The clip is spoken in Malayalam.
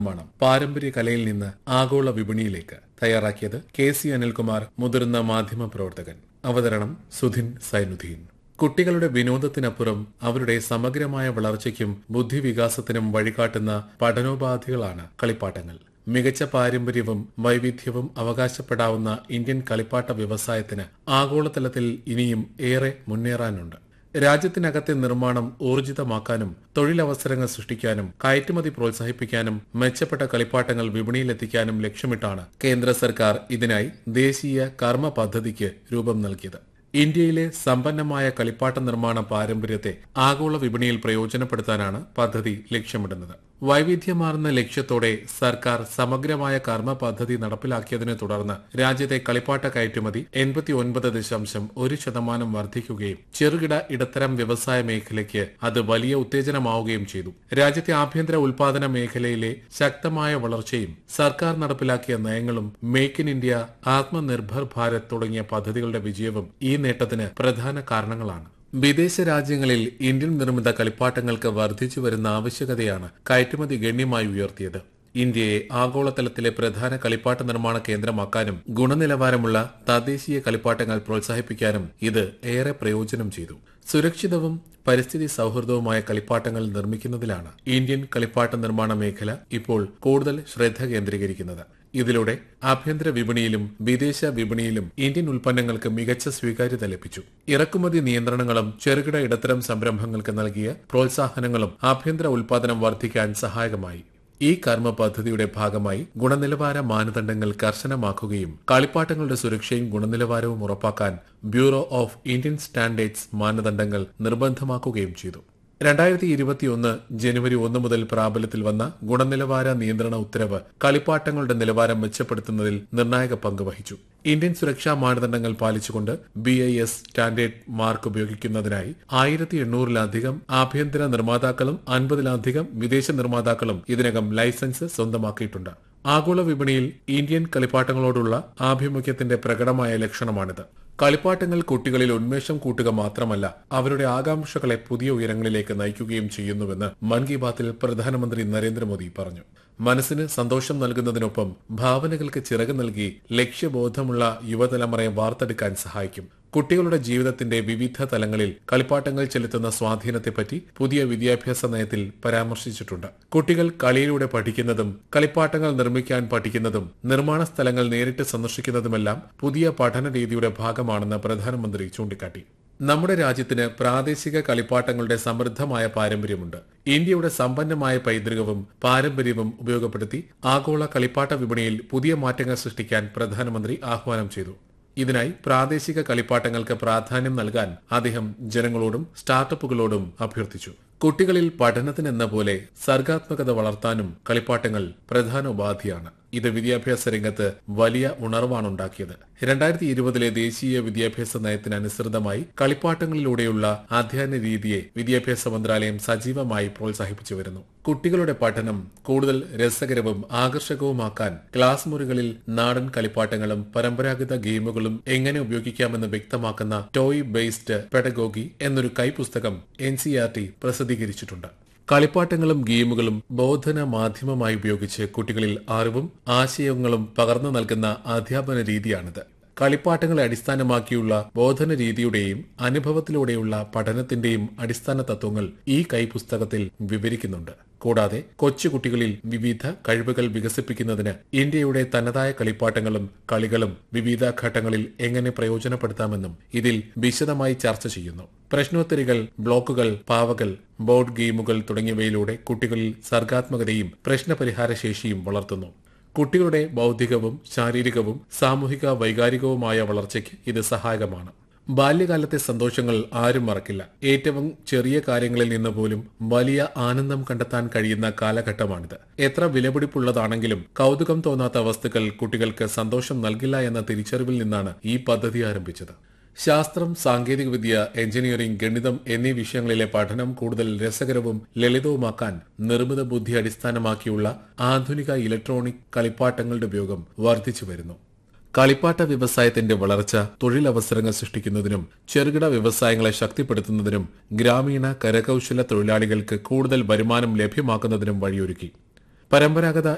നിർമ്മാണം പാരമ്പര്യ കലയിൽ നിന്ന് ആഗോള വിപണിയിലേക്ക് തയ്യാറാക്കിയത് കെ സി അനിൽകുമാർ മുതിർന്ന മാധ്യമ പ്രവർത്തകൻ അവതരണം സുധിൻ സൈനുദ്ദീൻ കുട്ടികളുടെ വിനോദത്തിനപ്പുറം അവരുടെ സമഗ്രമായ വളർച്ചയ്ക്കും ബുദ്ധിവികാസത്തിനും വഴികാട്ടുന്ന പഠനോപാധികളാണ് കളിപ്പാട്ടങ്ങൾ മികച്ച പാരമ്പര്യവും വൈവിധ്യവും അവകാശപ്പെടാവുന്ന ഇന്ത്യൻ കളിപ്പാട്ട വ്യവസായത്തിന് ആഗോളതലത്തിൽ ഇനിയും ഏറെ മുന്നേറാനുണ്ട് രാജ്യത്തിനകത്തെ നിർമ്മാണം ഊർജിതമാക്കാനും തൊഴിലവസരങ്ങൾ സൃഷ്ടിക്കാനും കയറ്റുമതി പ്രോത്സാഹിപ്പിക്കാനും മെച്ചപ്പെട്ട കളിപ്പാട്ടങ്ങൾ വിപണിയിലെത്തിക്കാനും ലക്ഷ്യമിട്ടാണ് കേന്ദ്ര സർക്കാർ ഇതിനായി ദേശീയ കർമ്മ പദ്ധതിക്ക് രൂപം നൽകിയത് ഇന്ത്യയിലെ സമ്പന്നമായ കളിപ്പാട്ട നിർമ്മാണ പാരമ്പര്യത്തെ ആഗോള വിപണിയിൽ പ്രയോജനപ്പെടുത്താനാണ് പദ്ധതി ലക്ഷ്യമിടുന്നത് വൈവിധ്യമാർന്ന ലക്ഷ്യത്തോടെ സർക്കാർ സമഗ്രമായ കർമ്മ പദ്ധതി നടപ്പിലാക്കിയതിനെ തുടർന്ന് രാജ്യത്തെ കളിപ്പാട്ട കയറ്റുമതി എൺപത്തി ഒൻപത് ദശാംശം ഒരു ശതമാനം വർദ്ധിക്കുകയും ചെറുകിട ഇടത്തരം വ്യവസായ മേഖലയ്ക്ക് അത് വലിയ ഉത്തേജനമാവുകയും ചെയ്തു രാജ്യത്തെ ആഭ്യന്തര ഉൽപാദന മേഖലയിലെ ശക്തമായ വളർച്ചയും സർക്കാർ നടപ്പിലാക്കിയ നയങ്ങളും make in India Atmanirbhar Bharat തുടങ്ങിയ പദ്ധതികളുടെ വിജയവും ഈ നേട്ടത്തിന് പ്രധാന കാരണങ്ങളാണ് വിദേശ രാജ്യങ്ങളിൽ ഇന്ത്യൻ നിർമ്മിത കളിപ്പാട്ടങ്ങൾക്ക് വർദ്ധിച്ചു വരുന്ന ആവശ്യകതയാണ് കയറ്റുമതി ഗണ്യമായി ഉയർത്തിയത് ഇന്ത്യയെ ആഗോളതലത്തിലെ പ്രധാന കളിപ്പാട്ട നിർമ്മാണ കേന്ദ്രമാക്കാനും ഗുണനിലവാരമുള്ള തദ്ദേശീയ കളിപ്പാട്ടങ്ങൾ പ്രോത്സാഹിപ്പിക്കാനും ഇത് ഏറെ പ്രയോജനം ചെയ്തു സുരക്ഷിതവും പരിസ്ഥിതി സൗഹൃദവുമായ കളിപ്പാട്ടങ്ങൾ നിർമ്മിക്കുന്നതിലാണ് ഇന്ത്യൻ കളിപ്പാട്ട നിർമ്മാണ മേഖല ഇപ്പോൾ കൂടുതൽ ശ്രദ്ധ കേന്ദ്രീകരിക്കുന്നത് ഇതിലൂടെ ആഭ്യന്തര വിപണിയിലും വിദേശ വിപണിയിലും ഇന്ത്യൻ ഉൽപ്പന്നങ്ങൾക്ക് മികച്ച സ്വീകാര്യത ലഭിച്ചു ഇറക്കുമതി നിയന്ത്രണങ്ങളും ചെറുകിട ഇടത്തരം സംരംഭങ്ങൾക്ക് നൽകിയ പ്രോത്സാഹനങ്ങളും ആഭ്യന്തര ഉൽപാദനം വർദ്ധിക്കാൻ സഹായകമായി ഈ കർമ്മ പദ്ധതിയുടെ ഭാഗമായി ഗുണനിലവാര മാനദണ്ഡങ്ങൾ കർശനമാക്കുകയും കളിപ്പാട്ടങ്ങളുടെ സുരക്ഷയും ഗുണനിലവാരവും ഉറപ്പാക്കാൻ ബ്യൂറോ ഓഫ് ഇന്ത്യൻ സ്റ്റാൻഡേർഡ്സ് മാനദണ്ഡങ്ങൾ നിർബന്ധമാക്കുകയും ചെയ്തു രണ്ടായിരത്തി ഇരുപത്തിയൊന്ന് ജനുവരി ഒന്ന് മുതൽ പ്രാബല്യത്തിൽ വന്ന ഗുണനിലവാര നിയന്ത്രണ ഉത്തരവ് കളിപ്പാട്ടങ്ങളുടെ നിലവാരം മെച്ചപ്പെടുത്തുന്നതിൽ നിർണായക പങ്ക് വഹിച്ചു ഇന്ത്യൻ സുരക്ഷാ മാനദണ്ഡങ്ങൾ പാലിച്ചുകൊണ്ട് B I S standard mark ഉപയോഗിക്കുന്നതിനായി ആയിരത്തി എണ്ണൂറിലധികം ആഭ്യന്തര നിർമ്മാതാക്കളും അൻപതിലധികം വിദേശ നിർമ്മാതാക്കളും ഇതിനകം ലൈസൻസ് സ്വന്തമാക്കിയിട്ടുണ്ട് ആഗോള വിപണിയിൽ ഇന്ത്യൻ കളിപ്പാട്ടങ്ങളോടുള്ള ആഭിമുഖ്യത്തിന്റെ പ്രകടമായ ലക്ഷണമാണിത് കളിപ്പാട്ടങ്ങൾ കുട്ടികളിൽ ഉന്മേഷം കൂട്ടുക മാത്രമല്ല അവരുടെ ആകാംക്ഷകളെ പുതിയ ഉയരങ്ങളിലേക്ക് നയിക്കുകയും ചെയ്യുന്നുവെന്ന് മൻ കി ബാത്തിൽ പ്രധാനമന്ത്രി നരേന്ദ്രമോദി പറഞ്ഞു മനസ്സിന് സന്തോഷം നൽകുന്നതിനൊപ്പം ഭാവനകൾക്ക് ചിറക് നൽകി ലക്ഷ്യബോധമുള്ള യുവതലമുറയെ വാർത്തെടുക്കാൻ സഹായിക്കും കുട്ടികളുടെ ജീവിതത്തിന്റെ വിവിധ തലങ്ങളിൽ കളിപ്പാട്ടങ്ങൾ ചെലുത്തുന്ന സ്വാധീനത്തെപ്പറ്റി പുതിയ വിദ്യാഭ്യാസ നയത്തിൽ പരാമർശിച്ചിട്ടുണ്ട് കുട്ടികൾ കളിയിലൂടെ പഠിക്കുന്നതും കളിപ്പാട്ടങ്ങൾ നിർമ്മിക്കാൻ പഠിക്കുന്നതും നിർമ്മാണ സ്ഥലങ്ങൾ നേരിട്ട് സന്ദർശിക്കുന്നതുമെല്ലാം പുതിയ പഠന രീതിയുടെ ഭാഗമാണെന്ന് പ്രധാനമന്ത്രി ചൂണ്ടിക്കാട്ടി നമ്മുടെ രാജ്യത്തിന് പ്രാദേശിക കളിപ്പാട്ടങ്ങളുടെ സമൃദ്ധമായ പാരമ്പര്യമുണ്ട് ഇന്ത്യയുടെ സമ്പന്നമായ പൈതൃകവും പാരമ്പര്യവും ഉപയോഗപ്പെടുത്തി ആഗോള കളിപ്പാട്ട വിപണിയിൽ പുതിയ മാറ്റങ്ങൾ സൃഷ്ടിക്കാൻ പ്രധാനമന്ത്രി ആഹ്വാനം ചെയ്തു ഇതിനായി പ്രാദേശിക കളിപ്പാട്ടങ്ങൾക്ക് പ്രാധാന്യം നൽകാൻ അദ്ദേഹം ജനങ്ങളോടും സ്റ്റാർട്ടപ്പുകളോടും അഭ്യർത്ഥിച്ചു കുട്ടികളിൽ പഠനത്തിനെന്ന പോലെ സർഗാത്മകത വളർത്താനും കളിപ്പാട്ടങ്ങൾ പ്രധാന ഉപാധിയാണ് ഇത് വിദ്യാഭ്യാസ രംഗത്ത് വലിയ ഉണർവാണുണ്ടാക്കിയത് രണ്ടായിരത്തി ഇരുപതിലെ ദേശീയ വിദ്യാഭ്യാസ നയത്തിനനുസൃതമായി കളിപ്പാട്ടങ്ങളിലൂടെയുള്ള അധ്യയന രീതിയെ വിദ്യാഭ്യാസ മന്ത്രാലയം സജീവമായി പ്രോത്സാഹിപ്പിച്ചു വരുന്നു കുട്ടികളുടെ പഠനം കൂടുതൽ രസകരവും ആകർഷകവുമാക്കാൻ ക്ലാസ് മുറികളിൽ നാടൻ കളിപ്പാട്ടങ്ങളും പരമ്പരാഗത ഗെയിമുകളും എങ്ങനെ ഉപയോഗിക്കാമെന്ന് വ്യക്തമാക്കുന്ന ടോയ് ബേസ്ഡ് പെഡഗോഗി എന്നൊരു കൈപുസ്തകം എൻ സി ആർ ടി പ്രസിദ്ധീകരിച്ചിട്ടുണ്ട് കളിപ്പാട്ടങ്ങളും ഗെയിമുകളും ബോധന മാധ്യമമായി ഉപയോഗിച്ച് കുട്ടികളിൽ അറിവും ആശയങ്ങളും പകർന്നു നൽകുന്ന അധ്യാപന രീതിയാണിത് കളിപ്പാട്ടങ്ങളെ അടിസ്ഥാനമാക്കിയുള്ള ബോധന രീതിയുടെയും അനുഭവത്തിലൂടെയുള്ള പഠനത്തിന്റെയും അടിസ്ഥാന തത്വങ്ങൾ ഈ കൈപുസ്തകത്തിൽ വിവരിക്കുന്നുണ്ട് കൂടാതെ കൊച്ചുകുട്ടികളിൽ വിവിധ കഴിവുകൾ വികസിപ്പിക്കുന്നതിന് ഇന്ത്യയുടെ തനതായ കളിപ്പാട്ടങ്ങളും കളികളും വിവിധ ഘട്ടങ്ങളിൽ എങ്ങനെ പ്രയോജനപ്പെടുത്താമെന്നും ഇതിൽ വിശദമായി ചർച്ച ചെയ്യുന്നു പ്രശ്നോത്തരികൾ ബ്ലോക്കുകൾ പാവകൾ ബോർഡ് ഗെയിമുകൾ തുടങ്ങിയവയിലൂടെ കുട്ടികളിൽ സർഗാത്മകതയും പ്രശ്നപരിഹാര ശേഷിയും വളർത്തുന്നു കുട്ടികളുടെ ബൗദ്ധികവും ശാരീരികവും സാമൂഹിക വൈകാരികവുമായ വളർച്ചയ്ക്ക് ഇത് സഹായകമാണ് ബാല്യകാലത്തെ സന്തോഷങ്ങൾ ആരും മറക്കില്ല ഏറ്റവും ചെറിയ കാര്യങ്ങളിൽ നിന്ന് പോലും വലിയ ആനന്ദം കണ്ടെത്താൻ കഴിയുന്ന കാലഘട്ടമാണിത് എത്ര വിലപിടിപ്പുള്ളതാണെങ്കിലും കൗതുകം തോന്നാത്ത വസ്തുക്കൾ കുട്ടികൾക്ക് സന്തോഷം നൽകില്ല എന്ന തിരിച്ചറിവിൽ നിന്നാണ് ഈ പദ്ധതി ആരംഭിച്ചത് ശാസ്ത്രം സാങ്കേതികവിദ്യ എഞ്ചിനീയറിംഗ് ഗണിതം എന്നീ വിഷയങ്ങളിലെ പഠനം കൂടുതൽ രസകരവും ലളിതവുമാക്കാൻ നിർമ്മിത ബുദ്ധി അടിസ്ഥാനമാക്കിയുള്ള ആധുനിക ഇലക്ട്രോണിക് കളിപ്പാട്ടങ്ങളുടെ ഉപയോഗം വർദ്ധിച്ചു വരുന്നു കളിപ്പാട്ട വ്യവസായത്തിന്റെ വളർച്ച തൊഴിലവസരങ്ങൾ സൃഷ്ടിക്കുന്നതിനും ചെറുകിട വ്യവസായങ്ങളെ ശക്തിപ്പെടുത്തുന്നതിനും ഗ്രാമീണ കരകൌശല തൊഴിലാളികൾക്ക് കൂടുതൽ വരുമാനം ലഭ്യമാക്കുന്നതിനും വഴിയൊരുക്കി പരമ്പരാഗത